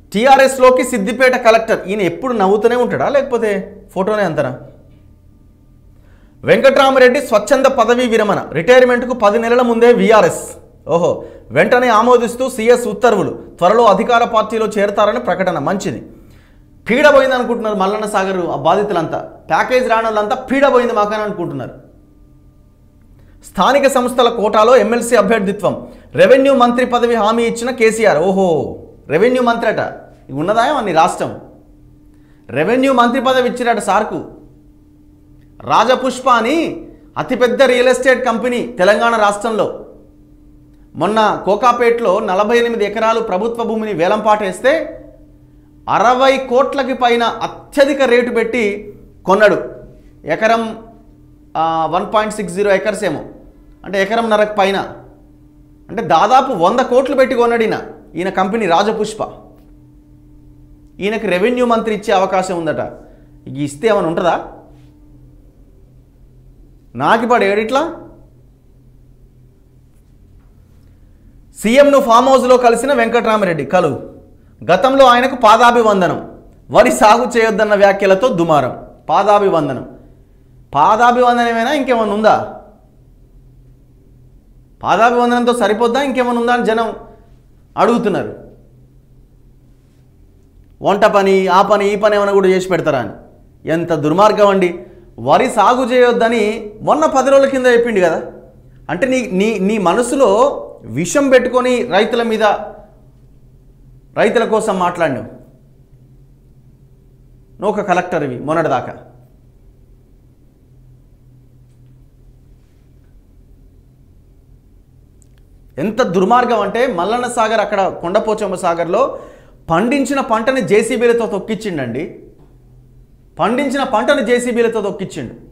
టీఆర్ఎస్లోకి Siddipet collector ఈయన ఎప్పుడు నవ్వుతూనే ఉంటాడా లేకపోతే ఫోటోనే అంతనా వెంకట్రామరెడ్డి స్వచ్ఛంద పదవీ విరమణ రిటైర్మెంట్కు పది నెలల ముందే వీఆర్ఎస్ ఓహో వెంటనే ఆమోదిస్తూ సీఎస్ ఉత్తర్వులు త్వరలో అధికార పార్టీలో చేరతారని ప్రకటన మంచిది పీడ పోయింది అనుకుంటున్నారు మల్లన్న సాగర్ ఆ బాధితులంతా ప్యాకేజ్ రానోళ్ళంతా పీడ పోయింది మాకని అనుకుంటున్నారు స్థానిక సంస్థల కోటాలో ఎమ్మెల్సీ అభ్యర్థిత్వం రెవెన్యూ మంత్రి పదవి హామీ ఇచ్చిన కేసీఆర్ ఓహో రెవెన్యూ మంత్రి అట ఇది ఉన్నదా అని రాష్ట్రం రెవెన్యూ మంత్రి పదవి ఇచ్చినట సార్కు రాజపుష్ప అని అతిపెద్ద రియల్ ఎస్టేట్ కంపెనీ తెలంగాణ రాష్ట్రంలో మొన్న కోకాపేట్లో నలభై ఎనిమిది ఎకరాలు ప్రభుత్వ భూమిని వేలంపాటేస్తే అరవై కోట్లకి పైన అత్యధిక రేటు పెట్టి కొన్నాడు ఎకరం one point six zero acres ఏమో అంటే ఎకరం నరకు పైన అంటే దాదాపు వంద కోట్లు పెట్టి కొన్నాడు ఈయన ఈయన కంపెనీ రాజపుష్ప ఈయనకి రెవెన్యూ మంత్రి ఇచ్చే అవకాశం ఉందట ఇక ఇస్తే ఏమైనా ఉంటుందా నాకు ఇప్పుడు ఏడిట్లా సీఎంను ఫామ్ హౌస్లో కలిసిన వెంకట్రామరెడ్డి కలు గతంలో ఆయనకు పాదాభివందనం వరి సాగు చేయొద్దన్న వ్యాఖ్యలతో దుమారం పాదాభివందనం పాదాభివందనమేనా ఇంకేమైనా ఉందా పాదాభివందనంతో సరిపోద్దా ఇంకేమైనా ఉందా అని జనం అడుగుతున్నారు వంట పని ఆ పని ఈ పని ఏమైనా కూడా చేసి పెడతారా అని ఎంత దుర్మార్గం అండి వరి సాగు చేయొద్దని మొన్న పది రోజుల కింద చెప్పిండు కదా అంటే నీ నీ నీ మనసులో విషం పెట్టుకొని రైతుల మీద రైతుల కోసం మాట్లాడినావు నువ్వు ఒక కలెక్టర్ ఇవి మొన్నటిదాకా ఎంత దుర్మార్గం అంటే మల్లన్న సాగర్ అక్కడ కొండపోచమ్మ సాగర్లో పండించిన పంటని జేసీబీలతో తొక్కిచ్చిండండి పండించిన పంటను జేసీబీలతో తొక్కిచ్చిండు